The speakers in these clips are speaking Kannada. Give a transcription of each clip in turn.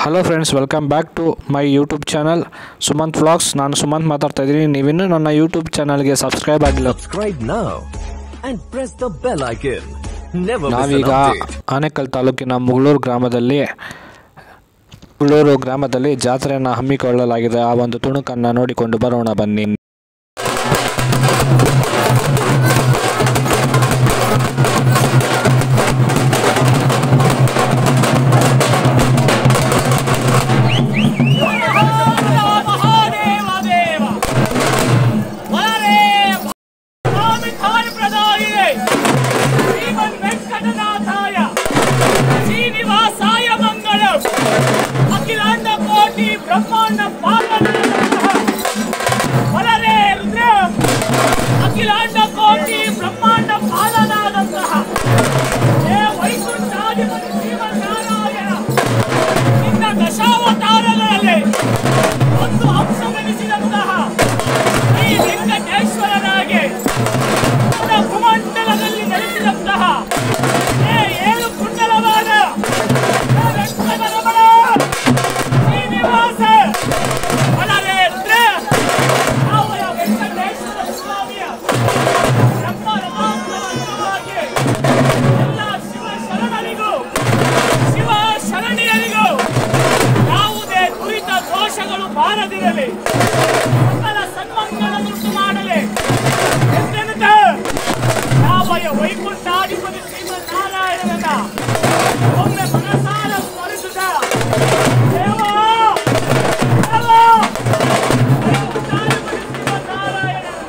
Hello friends welcome back to my YouTube channel Sumanth vlogs ನಾನು ಸುಮಂತ್ ಮಾತಾಡ್ತಾ ಇದ್ದೀನಿ ನೀವಿನ್ನೂ ನನ್ನ ಯೂಟ್ಯೂಬ್ ಚಾನಲ್ಗೆ ಸಬ್ಸ್ಕ್ರೈಬ್ ಆಗಿಲ್ಲ Subscribe now and press the bell icon. Never miss an ನಾವೀಗ update. ಆನೇಕಲ್ ತಾಲೂಕಿನ ಮುಗಳೂರು ಗ್ರಾಮದಲ್ಲಿ ಮುಗಳೂರು ಗ್ರಾಮದಲ್ಲಿ ಜಾತ್ರೆಯನ್ನು ಹಮ್ಮಿಕೊಳ್ಳಲಾಗಿದೆ ಆ ಒಂದು ತುಣುಕನ್ನು ನೋಡಿಕೊಂಡು ಬರೋಣ ಬನ್ನಿ ಮಹಾದೇವ ದೇವ ವರೇ ಸ್ವಾಮಿಧಾರಿ ಪ್ರದಾಯಿನೇ ಶ್ರೀಮನ್ ವೆಂಕಟನಾಥಾಯ ಶ್ರೀನಿವಾಸಾಯ ಮಂಗಳಂ ಅಖಿಲಾಂಡ ಕೋಟಿ ಬ್ರಹ್ಮಾಂಡ ಪಾಲನ ವರರೇ ರುದ್ರ ಅಖಿಲಾಂಡ ಕೋಟಿ ಬ್ರಹ್ಮಾಂಡ ಪಾಲನಾದಂತಹ ಹೇ ವೈಕುಂಠಾಧಿಪತಿ ಶ್ರೀಮನ್ನಾರಾಯಣ ನಿನ್ನ ದಶಾವತಾರಗಳಲ್ಲಿ ಒಂದು ಅಂಶವೆನಿಸಿದಂತಹ ಈ ವೆಂಕಟೇಶ್ವರನಾಗಿ ಪೂರ್ಣ ಭೂಮಂಡಲದಲ್ಲಿ ನೆಲೆಸಿದಂತಹ ಹೇ ಏಳು ಕುಂಡಲವಾದ ಹೇ ವೆಂಕಟರಮಣ ಶ್ರೀನಿವಾಸ ವನರೇ ರುದ್ರ ರಾವಣ ವೆಂಕಟೇಶ್ವರ ಸ್ವಾಮಿಯ ಬ್ರಹ್ಮ ರಮಾಂತರವಾಗಿ ಎಲ್ಲ ಶಿವ ಶರಣರಿಗೂ ಶಿವ ಶರಣಿಯರಿಗೂ ಯಾವುದೇ ದುರಿತ ದೋಷಗಳು ಬಾರದಿರಲಿ ಸಕಲ ಸನ್ಮಂಗಳನ್ನುಂಟು ಮಾಡಲಿ ಎಂತೆನ್ನುತ್ತ ರಾಮಯ್ಯ ವೈಕುಂಠಾಧಿಪತಿ ಶ್ರೀಮನ್ನಾರಾಯಣನ ಒಮ್ಮೆ ಮನಸಾರ ಸ್ಮರಿಸುತ್ತ ದೇವ ದೇವ ವೈಕುಂಠಾಧಿಪತಿ ಶ್ರೀಮನ್ನಾರಾಯಣನ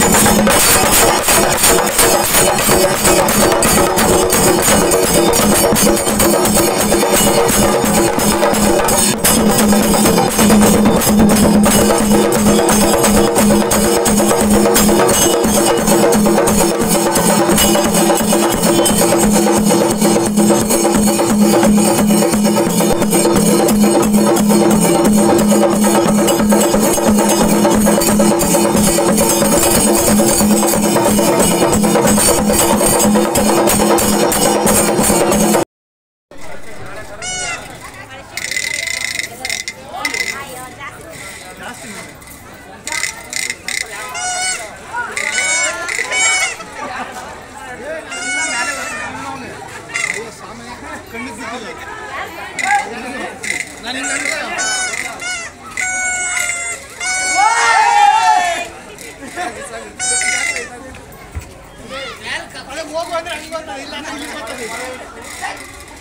ಹೋಗು ಅಂದ್ರೆ ಹಂಗೆ ಬರ್ತಾರೆ ಇಲ್ಲ ಅಂದ್ರೆ ಇಲ್ಲಿ ಬರ್ತಾರೆ